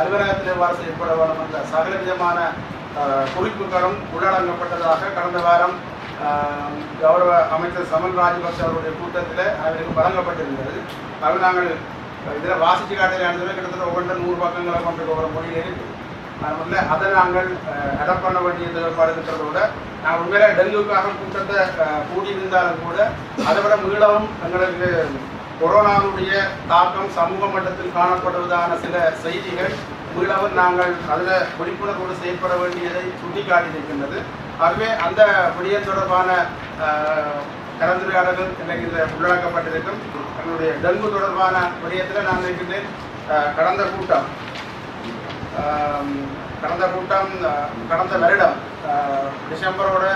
அலுவலகத்தில் எவ்வாறு செயல்பட வேண்டும் என்ற சகல விதமான அஹ், குறிப்புகளும் உள்ளடங்கப்பட்டதாக கடந்த வாரம் அஹ், கௌரவ அமைச்சர் சமல் ராஜபக்ஷ அவருடைய கூட்டத்தில் அவருக்கு வழங்கப்பட்டிருந்தது அது நாங்கள் இதில் வாசிச்சு காட்டல கிட்டத்தட்ட ஒவ்வொன்றும் நூறு பக்கங்களை கொண்டு ஒவ்வொரு மொழியில் இருக்கு அதனால அதை நாங்கள் அடாப்ட் பண்ண வேண்டிய நிலைப்பாடு இருக்கிறதோட நாங்கள் உண்மையில டெங்குக்காக கூட்டத்தை அஹ், கூடியிருந்தாலும் கூட அதை விட மீளவும் எங்களுக்கு கொரோனாவுடைய தாக்கம் சமூக மட்டத்தில் காணப்படுவதான சில செய்திகள் மீளவும் நாங்கள் அதில் விழிப்புணர்வோடு செயல்பட வேண்டியதை சுட்டிக்காட்டியிருக்கின்றது ஆகவே அந்த விடயம் தொடர்பான அஹ், கலந்துரையாடல்கள் எனக்கு இதில் உள்ளடக்கப்பட்டிருக்கும் எங்களுடைய டெங்கு தொடர்பான விடயத்தில் நான் நினைக்கின்றேன் அஹ், கடந்த கூட்டம் ஆம், கடந்த கூட்டம் அஹ், கடந்த வருடம் அஹ், டிசம்பரோட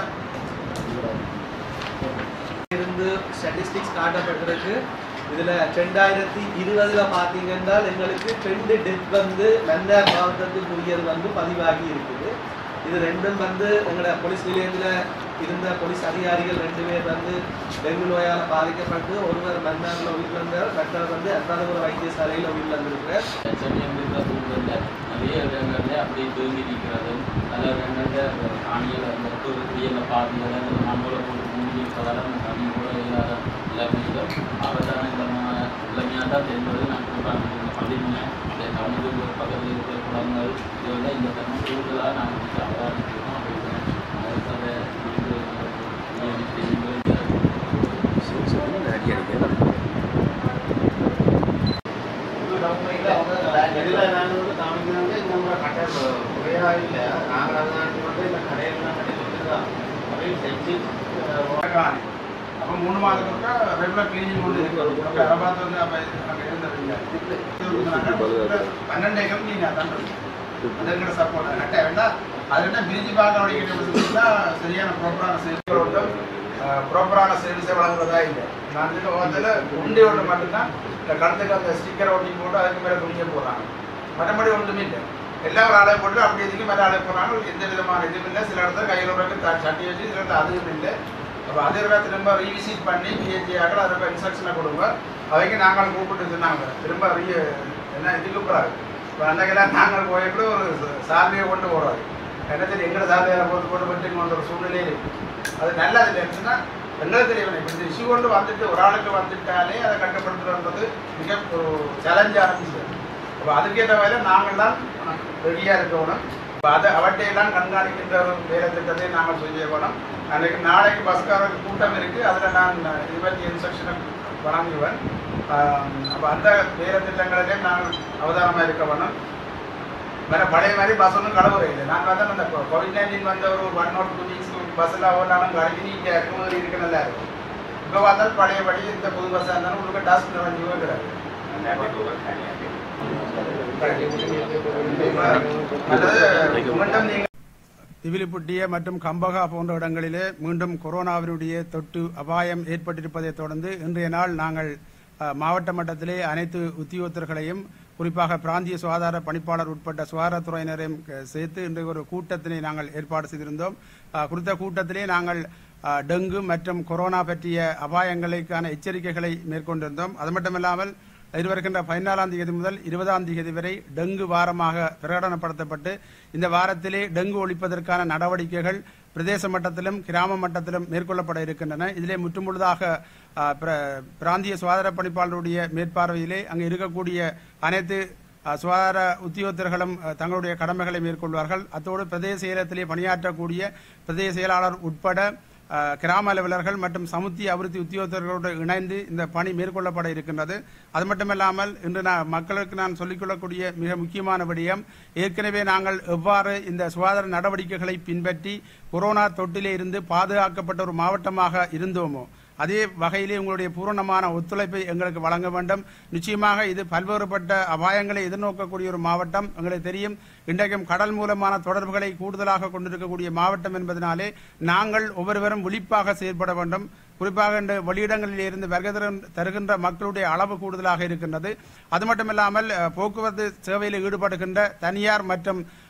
இருந்து ஸ்டாட்டிஸ்டிக்ஸ் காட்டப்பட்டிருக்கு இதுல ரெண்டாயிரத்தி இருபதுல பாத்தீங்கன்னா எங்களுக்கு ரெண்டு டெத் வந்து நந்தார் மாவட்டத்துக்குரியது வந்து பதிவாகி இருக்குது இது ரெண்டும் வந்து எங்களோட போலீஸ் நிலையத்தில் இருந்த போலீஸ் அதிகாரிகள் ரெண்டு பேர் வந்து டெங்கு நோயால் பாதிக்கப்பட்டு ஒருவர் மன்னாரில் உயிரிழந்தார் மற்றவர் வந்து அந்தாதபுரம் வைத்தியசாலையில் உயிரிழந்திருக்கிறார் சென்னையில் இருக்கிற சூழ்நிலை நிறைய இடங்கள்ல அப்படியே தேங்கி நிற்கிறது பல இடங்கள்ல காணியில் அந்த இருக்கக்கூடிய அந்த பாதையில் அந்த மண்ணோட போட்டு மூடி இருக்கிறதால அந்த தண்ணி கூட இல்லாத நிலைமையிலும் ஆபத்தான நிலைமை நிலைமையாக தான் தெரிந்தது நான் கூட்டாங்க பண்ணிருந்தேன் இந்த கவனிக்கு ஒரு பக்கத்தில் இருக்கிற குளங்கள் இது வந்து இந்த தன்மை கூடுதலாக நான் வந்து அவதானிக்கிறோம் அதுக்காக இது இதில் நாங்கள் வந்து காமிக்கிறாங்க நம்ம கடை குறையா இல்லை நாங்கள் அதனால வந்து இந்த கடையெல்லாம் கடையில் வந்து தான் அதையும் செஞ்சு காணி அப்போ மூணு மாதத்துக்கு ரெகுலர் கிளீனிங் கொண்டு இருக்கிறோம் அப்போ அரபாத் வந்து அப்போ அங்கே இருந்ததில்லை பன்னெண்டு ஏக்கம் நீங்கள் தான் அது எங்கட சப்போர்ட் நட்ட வேண்டாம் அது என்ன பிரிஞ்சு பார்க்க வேண்டிய சரியான ப்ராப்பரான செயல்களோட ப்ராப்பரான சர்வீஸை வழங்குறதா இல்லை நான் இருக்க வாரத்தில் உண்டே ஒன்று மட்டும்தான் இந்த கடத்துக்கு அந்த ஸ்டிக்கரை ஒட்டி போட்டு அதுக்கு மேலே துணிய போடுறாங்க மற்றபடி ஒன்றுமே இல்லை எல்லா ஒரு ஆளை போட்டு அப்படி இதுக்கு மேலே ஆளை போடுறாங்க எந்த விதமான இதுவும் இல்லை சில இடத்துல கையில் ஒரு சட்டி வச்சு சில இடத்துல அதுவும் இல்லை அப்போ அதே இடத்துல திரும்ப ரீவிசிட் பண்ணி பிஹெச்ஆக்கள் அதுக்கு இன்ஸ்ட்ரக்ஷனை கொடுங்க அவைக்கு நாங்கள் கூப்பிட்டு சொன்னாங்க திரும்ப ரீ என்ன இதுக்கு போகிறாரு இப்போ அன்றைக்கெல்லாம் நாங்கள் போய்க்கூட ஒரு சாமியை கொண்டு போகிறாரு என்ன தெரியும் எங்களை சாமியால் போட்டு போட்டு பட்டு கொண்ட ஒரு சூழ்நிலையே இருக்கு அது நல்லது இல்லைன்னா எங்களுக்கு தெரியவில்லை இப்போ இந்த இஷ்யூ கொண்டு வந்துட்டு ஒரு ஆளுக்கு வந்துட்டாலே அதை கட்டுப்படுத்துறது மிக ஒரு சேலஞ்ச் ஆரம்பிச்சது அப்போ அதுக்கேற்ற வகையில் நாங்கள் தான் ரெடியாக இருக்கணும் இப்போ அதை அவற்றையெல்லாம் கண்காணிக்கின்ற ஒரு வேலை திட்டத்தை நாங்கள் செய்ய வேணும் அன்றைக்கு நாளைக்கு பஸ்காரருக்கு கூட்டம் இருக்குது அதில் நான் இது பற்றி இன்ஸ்ட்ரக்ஷனை வழங்குவேன் அப்போ அந்த வேலை திட்டங்களிலே நாங்கள் அவதானமாக இருக்க வேணும் வேற பழைய மாதிரி பஸ் ஒன்றும் கடவுள் இல்லை நாங்கள் வந்து அந்த கோவிட் நைன்டீன் வந்த ஒரு ஒன் நாட் டூ வீக்ஸ் பஸ்ஸில் ஓடாலும் கழிவு இங்கே இறக்குமதி இருக்க நல்லா இருக்கும் இப்போ பார்த்தாலும் பழையபடி இந்த புது பஸ்ஸாக இருந்தாலும் உங்களுக்கு டாஸ்க் நிறைஞ்சு இருக்கிறாரு மீண்டும் நீங்கள் திவிலிப்புட்டிய மற்றும் கம்பகா போன்ற இடங்களிலே மீண்டும் கொரோனாவினுடைய தொற்று அபாயம் ஏற்பட்டிருப்பதைத் தொடர்ந்து இன்றைய நாள் நாங்கள் அஹ், மாவட்ட மட்டத்திலே அனைத்து உத்தியோகத்தர்களையும் குறிப்பாக பிராந்திய சுகாதார பணிப்பாளர் உட்பட்ட சுகாதாரத்துறையினரையும் க- சேர்த்து இன்றைய ஒரு கூட்டத்தினை நாங்கள் ஏற்பாடு செய்திருந்தோம் அஹ், குறித்த கூட்டத்திலே நாங்கள் அஹ், டெங்கு மற்றும் கொரோனா பற்றிய அபாயங்களுக்கான எச்சரிக்கைகளை மேற்கொண்டிருந்தோம் அது மட்டுமில்லாமல் எதிர்வருகின்ற பதினாலாம் தேதி முதல் இருபதாம் தேதி வரை டெங்கு வாரமாக பிரகடனப்படுத்தப்பட்டு இந்த வாரத்திலே டெங்கு ஒழிப்பதற்கான நடவடிக்கைகள் பிரதேச மட்டத்திலும் கிராம மட்டத்திலும் மேற்கொள்ளப்பட இருக்கின்றன இதிலே முற்றுமுழுதாக ஆ, பிர- பிராந்திய சுகாதார பணிப்பாளருடைய மேற்பார்வையிலே அங்கு இருக்கக்கூடிய அனைத்து ஆ, சுகாதார உத்தியோகத்தர்களும் ஆ, தங்களுடைய கடமைகளை மேற்கொள்வார்கள் அத்தோடு பிரதேச செயலகத்திலே பணியாற்றக்கூடிய பிரதேச செயலாளர் உட்பட அஹ், கிராம அலுவலர்கள் மற்றும் சமுத்திய அபிவிருத்தி உத்தியோகத்தர்களோடு இணைந்து இந்த பணி மேற்கொள்ளப்பட இருக்கின்றது அது மட்டுமல்லாமல் இன்று நான் மக்களுக்கு நான் சொல்லிக்கொள்ளக்கூடிய மிக முக்கியமான விடயம் ஏற்கனவே நாங்கள் எவ்வாறு இந்த சுகாதார நடவடிக்கைகளை பின்பற்றி கொரோனா தொற்றிலே இருந்து பாதுகாக்கப்பட்ட ஒரு மாவட்டமாக இருந்தோமோ அதே வகையிலே உங்களுடைய பூரணமான ஒத்துழைப்பை எங்களுக்கு வழங்க வேண்டும் நிச்சயமாக இது பல்வேறுபட்ட அபாயங்களை எதிர்நோக்கக்கூடிய ஒரு மாவட்டம் எங்களுக்கு தெரியும் இன்றைக்கும் கடல் மூலமான தொடர்புகளை கூடுதலாக கொண்டிருக்கக்கூடிய மாவட்டம் என்பதனாலே நாங்கள் ஒவ்வொருவரும் விழிப்பாக செயல்பட வேண்டும் குறிப்பாக இந்த வெளியிடங்களில் இருந்து வருகை தரு- தருகின்ற மக்களுடைய அளவு கூடுதலாக இருக்கின்றது அது மட்டுமில்லாமல் அஹ், போக்குவரத்து சேவையில் ஈடுபடுகின்ற தனியார் மற்றும்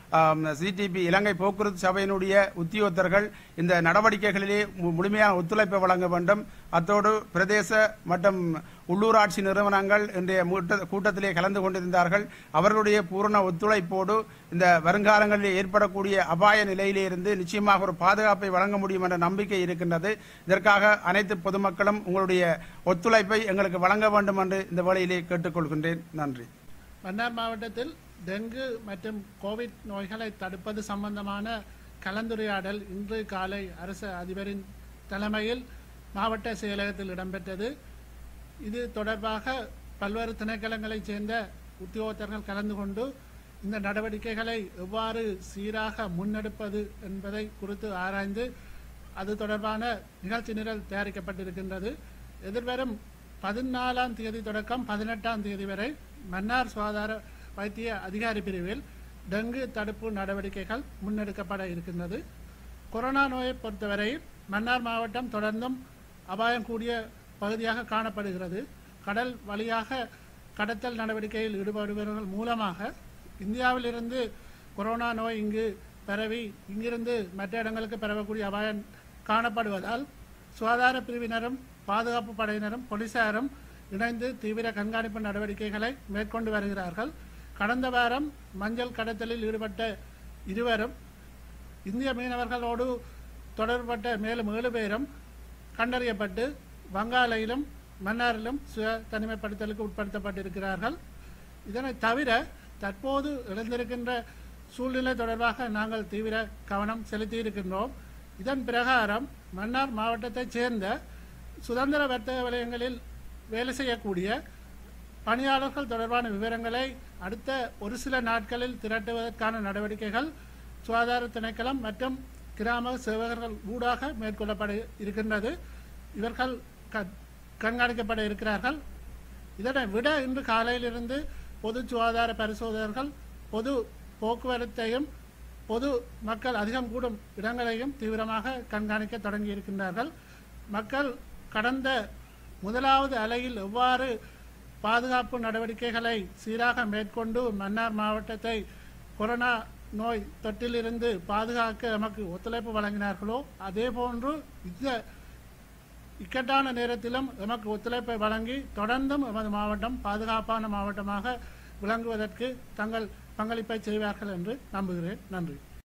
சிடிபி இலங்கை போக்குவரத்து சபையினுடைய உத்தியோகத்தர்கள் இந்த நடவடிக்கைகளிலே மு- முழுமையான ஒத்துழைப்பை வழங்க வேண்டும் அத்தோடு பிரதேச மற்றும் உள்ளூராட்சி நிறுவனங்கள் இன்றைய மூட்ட- கூட்டத்திலே கலந்து கொண்டிருந்தார்கள் அவர்களுடைய பூரண ஒத்துழைப்போடு இந்த வருங்காலங்களில் ஏற்படக்கூடிய அபாய நிலையிலே இருந்து நிச்சயமாக ஒரு பாதுகாப்பை வழங்க முடியும் என்ற நம்பிக்கை இருக்கின்றது இதற்காக அனைத்து பொதுமக்களும் உங்களுடைய ஒத்துழைப்பை எங்களுக்கு வழங்க வேண்டும் என்று இந்த வேளையிலே கேட்டுக்கொள்கின்றேன் நன்றி மன்னார் மாவட்டத்தில் டெங்கு மற்றும் கோவிட் நோய்களை தடுப்பது சம்பந்தமான கலந்துரையாடல் இன்று காலை அரசு அதிபரின் தலைமையில் மாவட்ட செயலகத்தில் இடம்பெற்றது இது தொடர்பாக பல்வேறு திணைக்களங்களைச் சேர்ந்த உத்தியோகத்தர்கள் கலந்து கொண்டு இந்த நடவடிக்கைகளை எவ்வாறு சீராக முன்னெடுப்பது என்பதை குறித்து ஆராய்ந்து அது தொடர்பான நிகழ்ச்சி நிரல் தயாரிக்கப்பட்டிருக்கின்றது எதிர்வரும் பதினாலாம் தேதி தொடக்கம் பதினெட்டாம் தேதி வரை மன்னார் சுகாதார வைத்திய அதிகாரி பிரிவில் டெங்கு தடுப்பு நடவடிக்கைகள் முன்னெடுக்கப்பட இருக்கின்றது கொரோனா நோயை பொறுத்தவரை மன்னார் மாவட்டம் தொடர்ந்தும் அபாயம் கூடிய பகுதியாக காணப்படுகிறது கடல் வழியாக கடத்தல் நடவடிக்கையில் ஈடுபடுபவர்கள் மூலமாக இந்தியாவிலிருந்து கொரோனா நோய் இங்கு பரவி இங்கிருந்து மற்ற இடங்களுக்கு பரவக்கூடிய அபாயம் காணப்படுவதால் சுகாதார பிரிவினரும் பாதுகாப்பு படையினரும் போலீசாரும் இணைந்து தீவிர கண்காணிப்பு நடவடிக்கைகளை மேற்கொண்டு வருகிறார்கள் கடந்த வாரம் மஞ்சள் கடத்தலில் ஈடுபட்ட இருவரும் இந்திய மீனவர்களோடு தொடர்பட்ட மேலும் ஏழு பேரும் கண்டறியப்பட்டு வங்காளையிலும் மன்னாரிலும் சுய தனிமைப்படுத்தலுக்கு உட்படுத்தப்பட்டிருக்கிறார்கள் இதனை தவிர தற்போது எழுந்திருக்கின்ற சூழ்நிலை தொடர்பாக நாங்கள் தீவிர கவனம் செலுத்தியிருக்கின்றோம் இதன் பிரகாரம் மன்னார் மாவட்டத்தைச் சேர்ந்த சுதந்திர வர்த்தக வலயங்களில் வேலை செய்யக்கூடிய பணியாளர்கள் தொடர்பான விவரங்களை அடுத்த ஒரு சில நாட்களில் திரட்டுவதற்கான நடவடிக்கைகள் சுகாதார திணைக்களம் மற்றும் கிராம சேவகர்கள் ஊடாக மேற்கொள்ளப்பட இருக்கின்றது இவர்கள் க- கண்காணிக்கப்பட இருக்கிறார்கள் இதனை விட இன்று காலையிலிருந்து பொது சுகாதார பரிசோதகர்கள் பொது போக்குவரத்தையும் பொது மக்கள் அதிகம் கூடும் இடங்களையும் தீவிரமாக கண்காணிக்க தொடங்கி இருக்கின்றார்கள் மக்கள் கடந்த முதலாவது அலையில் எவ்வாறு பாதுகாப்பு நடவடிக்கைகளை சீராக மேற்கொண்டு மன்னார் மாவட்டத்தை கொரோனா நோய் தொற்றிலிருந்து பாதுகாக்க நமக்கு ஒத்துழைப்பு வழங்கினார்களோ அதே போன்று இந்த இக்கட்டான நேரத்திலும் எமக்கு ஒத்துழைப்பை வழங்கி தொடர்ந்தும் எமது மாவட்டம் பாதுகாப்பான மாவட்டமாக விளங்குவதற்கு தங்கள் பங்களிப்பை செய்வார்கள் என்று நம்புகிறேன் நன்றி